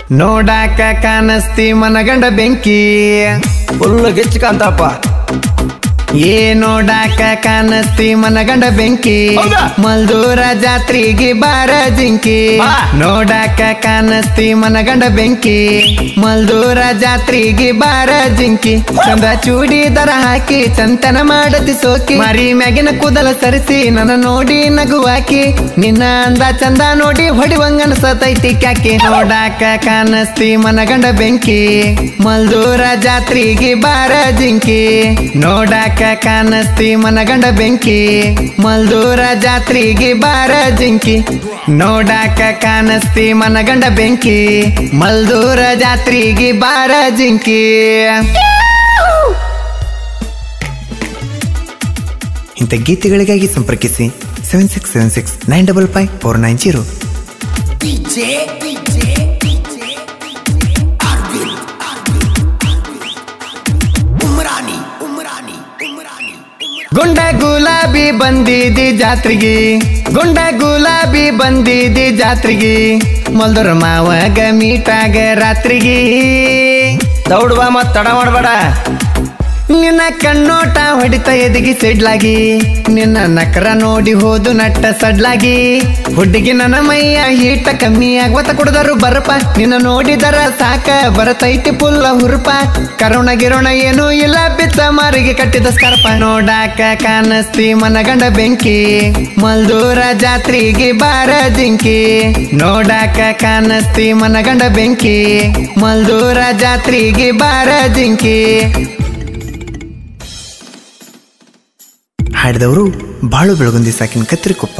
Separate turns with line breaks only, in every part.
ನೋಡಾಕ ಕಾಣಸ್ತಿ ಮನಗಂಡ ಬೆಂಕಿ
ಫುಲ್ ಗಿಚ್ಚ ಕಾಂತಪ್ಪ
ಏ ನೋಡಾಕ ಕಾಣಸ್ತಿ ಮನಗಂಡ ಬೆಂಕಿ
ಹೌದಾ?
ಮಲ್ದೂರ ಜಾತ್ರೆಗೆ ಬಾರ ಜಿಂಕಿ
ಬಾ.
ನೋಡಾಕ ಕಾಣಸ್ತಿ ಮನಗಂಡ ಬೆಂಕಿ ಮಲ್ದೂರ ಜಾತ್ರೆಗೆ ಬಾರ ಜಿಂಕಿ ಚಂದ ಚೂಡಿ ದರ ಹಾಕಿ ಚಂತನ ಮಾಡತಿ ಸೋಕಿ ಮರಿ ಮ್ಯಾಗಿನ ಕೂದಲ ಸರಿಸಿ ನನ್ನ ನೋಡಿ ನಗುವಾಕಿ ನಿನ್ನ ಅಂದ ಚಂದ ನೋಡಿ ಹೊಡಿವಂಗನ್ಸತೈತಿ ಕ್ಯಾಕಿ ನೋಡಾಕ ಕಾಣಸ್ತಿ ಮನಗಂಡ ಬೆಂಕಿ ಮಲ್ದೂರ ಜಾತ್ರೆಗೆ ಬಾರ ಜಿಂಕಿ ನೋಡಾಕ ಕಾಣಸ್ತಿ ಮನಗಂಡ ಬೆಂಕಿ ಮಲ್ದೂರ ಜಾತ್ರೆಗೆ ಬಾರ ಜಿಂಕಿ ನೋಡಾಕ ಕಾಣಸ್ತಿ ಮನಗಂಡ ಬೆಂಕಿ ಮಲ್ದೂರ ಜಾತ್ರೆಗೆ ಬಾರ ಜಿಂಕಿ ಇಂಥ ಗೀತೆಗಳಿಗಾಗಿ ಸಂಪರ್ಕಿಸಿ seven six seven six nine double five four nine zero ಗುಂಡ ಗುಲಾಬಿ ಬಂದಿದಿ ಜಾತ್ರೆಗೆ ಗುಂಡ ಗುಲಾಬಿ ಬಂದಿದಿ ಜಾತ್ರೆಗೆ ಮಲ್ದೂರ ಮಾವಗ ಮೀಟಾಗ ರಾತ್ರಿಗೆ
ದೌಡ್ ಬಾ ಮತ್ ತಡ ಮಾಡಬೇಡ
ನಿನ್ನ ಕಣ್ಣೋಟ ಹೊಡಿತ ಎದಿಗಿ ಸಿಡ್ಲಾಗಿ ನಿನ್ನ ನಕರ ನೋಡಿ ಹೋದು ನಟ್ಟ ಸಡ್ಲಾಗಿ ಹುಡುಗಿ ನನ್ನ ಮೈಯ ಹೀಟ ಕಮ್ಮಿ ಆಗ್ವತ ಕುಡ್ದರು ಬರಪ ನಿನ್ನ ನೋಡಿದರ ಸಾಕ ಬರತೈತಿ ಪುಲ್ಲ ಹುರುಪ ಕರುಣ ಗಿರುಣ ಏನೂ ಇಲ್ಲ ಬಿತ್ತ ಮಾರಿಗೆ ಕಟ್ಟಿದ ಸ್ಕರ್ಪ ನೋಡಾಕ ಕಾಣಸ್ತಿ ಮನಗಂಡ ಬೆಂಕಿ ಮಲ್ದೂರ ಜಾತ್ರೆಗೆ ಬಾರ ಜಿಂಕಿ ನೋಡಾಕ ಕಾಣಸ್ತಿ ಮನಗಂಡ ಬೆಂಕಿ ಮಲ್ದೂರ ಜಾತ್ರೆಗೆ ಬಾರ ಜಿಂಕಿ ಹಾಡಿದವರು ಬಾಳು ಬೆಳಗುಂದಿ ಸಾಕಿನ ಕತ್ತರಿಕೊಪ್ಪ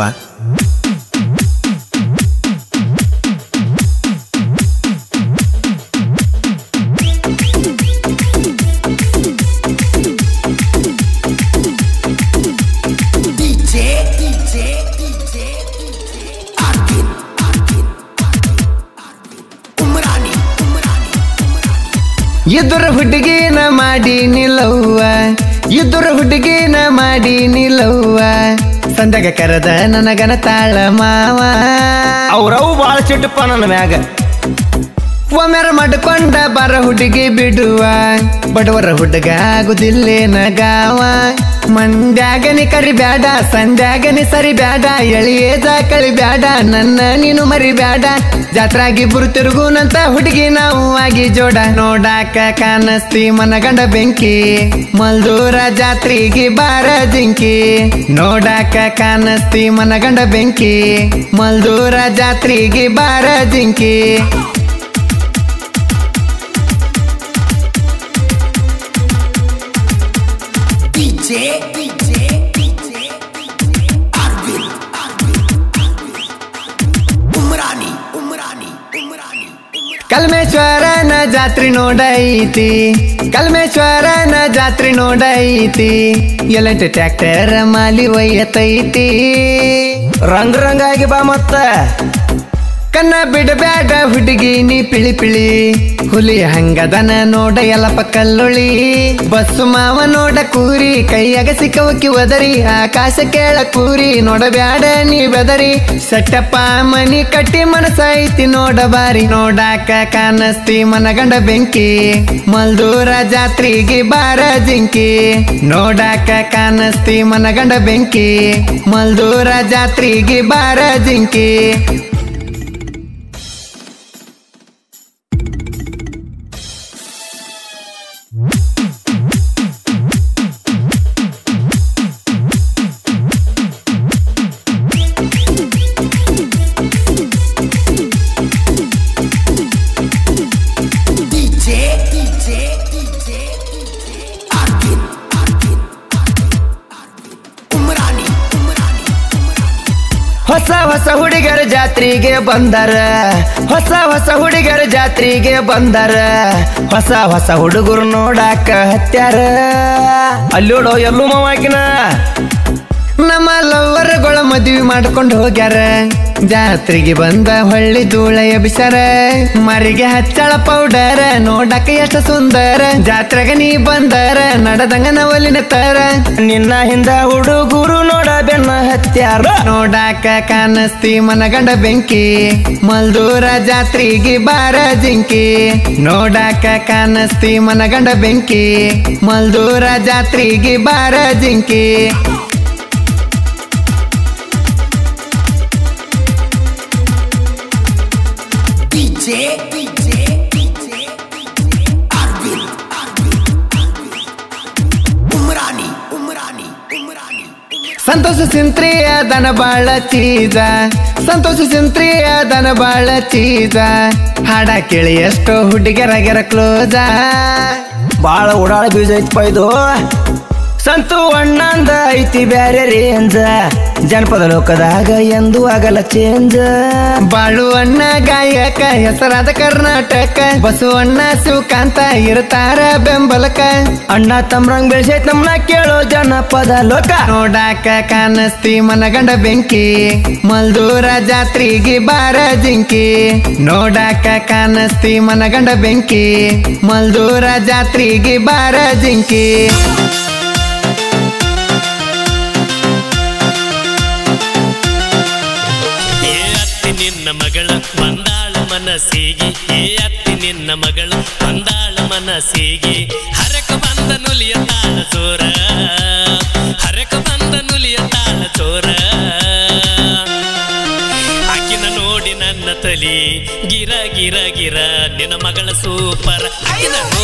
ಇದ್ರ ಹುಡುಗಿನ ಮಾಡಿ ನಿಲ್ಲವ್ವ ಇದ್ರ ಹುಡುಗಿನ ಮಾಡಿ ನಿಲ್ಲವ್ವ ಸಂದಾಗ ಕರೆದ ನನಗನ ತಾಳ ಮಾವ
ಅವ್ರವು ಬಾಳ ಚಿಟ್ಟಪ್ಪ ನನ್ನ ಮ್ಯಾಗ
ಒಮ್ಮೆರ ಮಾಡಿಕೊಂಡ ಬರ ಹುಡುಗಿ ಬಿಡುವ ಬಡವರ ಹುಡುಗ ಆಗುದಿಲ್ಲೇನ ಗಾವ ಮಂದ್ಯಾಗನಿ ಕರಿ ಬ್ಯಾಡ ಸಂಧ್ಯಾಗನಿ ಸರಿ ಬ್ಯಾಡ ಎಳಿಯೇದ ಕಳಿ ಬ್ಯಾಡ ನನ್ನ ನೀನು ಮರಿ ಬ್ಯಾಡ ಜಾತ್ರಾಗಿ ಬುರು ತಿರುಗುನಂತ ಹುಡುಗಿ ನಾವು ಆಗಿ ಜೋಡ ನೋಡಾಕ ಕಾಣಸ್ತಿ ಮನಗಂಡ ಬೆಂಕಿ ಮಲ್ದೂರ ಜಾತ್ರೆಗೆ ಬಾರ ಜಿಂಕಿ ನೋಡಾಕ ಕಾಣಸ್ತಿ ಮನಗಂಡ ಬೆಂಕಿ ಮಲ್ದೂರ ಜಾತ್ರೆಗೆ ಬಾರ ಜಿಂಕಿ ಕಲ್ಮೇಶ್ವರನ ಜಾತ್ರೆ ನೋಡೈತಿ ಕಲ್ಮೇಶ್ವರನ ಜಾತ್ರೆ ನೋಡೈತಿ ಎಲ್ಲಂಟು ಟ್ರ್ಯಾಕ್ಟರ್ ಮಾಲಿ ಒಯ್ಯತೈತಿ
ರಂಗ್ ರಂಗಾಗಿ ಬಾ ಮತ್ತ
ಕನ್ನ ಬಿಡಬ್ಯಾಡ ಹುಡುಗಿ ನೀ ಪಿಳಿ ಪಿಳಿ ಹುಲಿ ಹಂಗದನ ನೋಡ ಎಲ್ಲಪ್ಪ ಕಲ್ಲುಳಿ ಬಸ್ಸು ಮಾವ ನೋಡ ಕೂರಿ ಕೈಯಾಗ ಸಿಕ್ಕವಕ್ಕಿ ಒದರಿ ಆಕಾಶ ಕೇಳ ಕೂರಿ ನೋಡಬ್ಯಾಡ ನೀ ಬೆದರಿ ಸಟ್ಟಪ್ಪ ಮನಿ ಕಟ್ಟಿ ಮನಸೈತಿ ನೋಡ ಬಾರಿ ನೋಡಾಕ ಕಾಣಸ್ತಿ ಮನಗಂಡ ಬೆಂಕಿ ಮಲ್ದೂರ ಜಾತ್ರೆಗೆ ಬಾರ ಜಿಂಕಿ ನೋಡಾಕ ಕಾಣಸ್ತಿ ಮನಗಂಡ ಬೆಂಕಿ ಮಲ್ದೂರ ಜಾತ್ರೆಗೆ ಬಾರ ಜಿಂಕಿ ಹೊಸ ಹೊಸ ಹುಡುಗರ ಜಾತ್ರೆಗೆ ಬಂದರ ಹೊಸ ಹೊಸ ಹುಡುಗರ ಜಾತ್ರೆಗೆ ಬಂದರ ಹೊಸ ಹೊಸ ಹುಡುಗರು ನೋಡಾಕ ಹತ್ಯಾರ
ಅಲ್ಲಿ ನೋಡು ಎಲ್ಲೂ ಮಾವಾಕಿನ
ನಮ್ಮ ಲವ್ವರ್ಗಳ ಮದ್ವಿ ಮಾಡ್ಕೊಂಡು ಹೋಗ್ಯಾರ ಜಾತ್ರೆಗೆ ಬಂದ ಹೊಳ್ಳಿ ಧೂಳ ಎಬಿಸರ ಮರಿಗೆ ಹಚ್ಚಳ ಪೌಡರ್ ನೋಡಕ ಎಷ್ಟು ಸುಂದರ ಜಾತ್ರೆಗೆ ನೀ ಬಂದರ ನಡದಂಗ ನವಲಿನ ತರ
ನಿನ್ನ ಹಿಂದ ಹುಡುಗರು ನೋಡ ಬೆನ್ನ ಹತ್ಯಾರ
ನೋಡಾಕ ಕಾನಸ್ತಿ ಮನಗಂಡ ಬೆಂಕಿ ಮಲ್ದೂರ ಜಾತ್ರೆಗೆ ಬಾರ ಜಿಂಕಿ ನೋಡಾಕ ಕಾನಸ್ತಿ ಮನಗಂಡ ಬೆಂಕಿ ಮಲ್ದೂರ ಜಾತ್ರೆಗೆ ಬಾರ ಜಿಂಕಿ
DJ, DJ, DJ, Arvin, Arvin, Umrani, Umrani, Umrani.
ಸಂತೋಷ ಸಿಂತ್ರಿಯ ದನ ಬಾಳ ಚೀಜ ಸಂತೋಷ ಸಿಂತ್ರಿಯ ದನ ಬಾಳ ಚೀಜ ಹಾಡ ಕೇಳಿ ಎಷ್ಟೋ ಹುಡುಗರಗೆರ ಕ್ಲೋಜ
ಬಾಳ ಉಡಾಳ ಬೀಜ ಐತ್ಪ ಇದು ಸಂತು ಅಣ್ಣಂದ ಐತಿ ಬ್ಯಾರೆ ರೇಂಜ ಜನಪದ ಲೋಕದಾಗ ಎಂದು ಆಗಲ್ಲ ಚೇಂಜ್
ಬಾಳು ಅಣ್ಣ ಗಾಯಕ ಹೆಸರಾದ ಕರ್ನಾಟಕ ಬಸವಣ್ಣ ಶಿವಕಾಂತ ಇರ್ತಾರ ಬೆಂಬಲಕ
ಅಣ್ಣ ತಮ್ರಂಗ್ ಬೆಳ್ಸೈತ್ ನಮ್ನ ಕೇಳೋ ಜನಪದ ಲೋಕ
ನೋಡಾಕ ಕಾನಸ್ತಿ ಮನಗಂಡ ಬೆಂಕಿ ಮಲ್ದೂರ ಜಾತ್ರೆಗೆ ಬಾರ ಜಿಂಕಿ ನೋಡಾಕ ಕಾನಸ್ತಿ ಮನಗಂಡ ಬೆಂಕಿ ಮಲ್ದೂರ ಜಾತ್ರೆಗೆ ಬಾರ ಜಿಂಕಿ
ಏ ಅತ್ತಿ ನಿನ್ನ ಮಗಳ ಬಂದಾಳ ಮನಸ್ಸಿಗೆ ಏ ಅತ್ತಿ ನಿನ್ನ ಮಗಳ ಬಂದಾಳ ಮನಸ್ಸಿಗೆ ಹರಕ ಬಂದ ನುಲಿಯ ತಾಳ ಚೋರ ಹರಕ ಬಂದ ನುಲಿಯ ತಾಳ ಚೋರ ಆಕಿನ ನೋಡಿ ನನ್ನ ತಲಿ ಗಿರ ಗಿರ ಗಿರ ನಿನ್ನ ಮಗಳ ಸೂಪರ್ ಆಕಿನ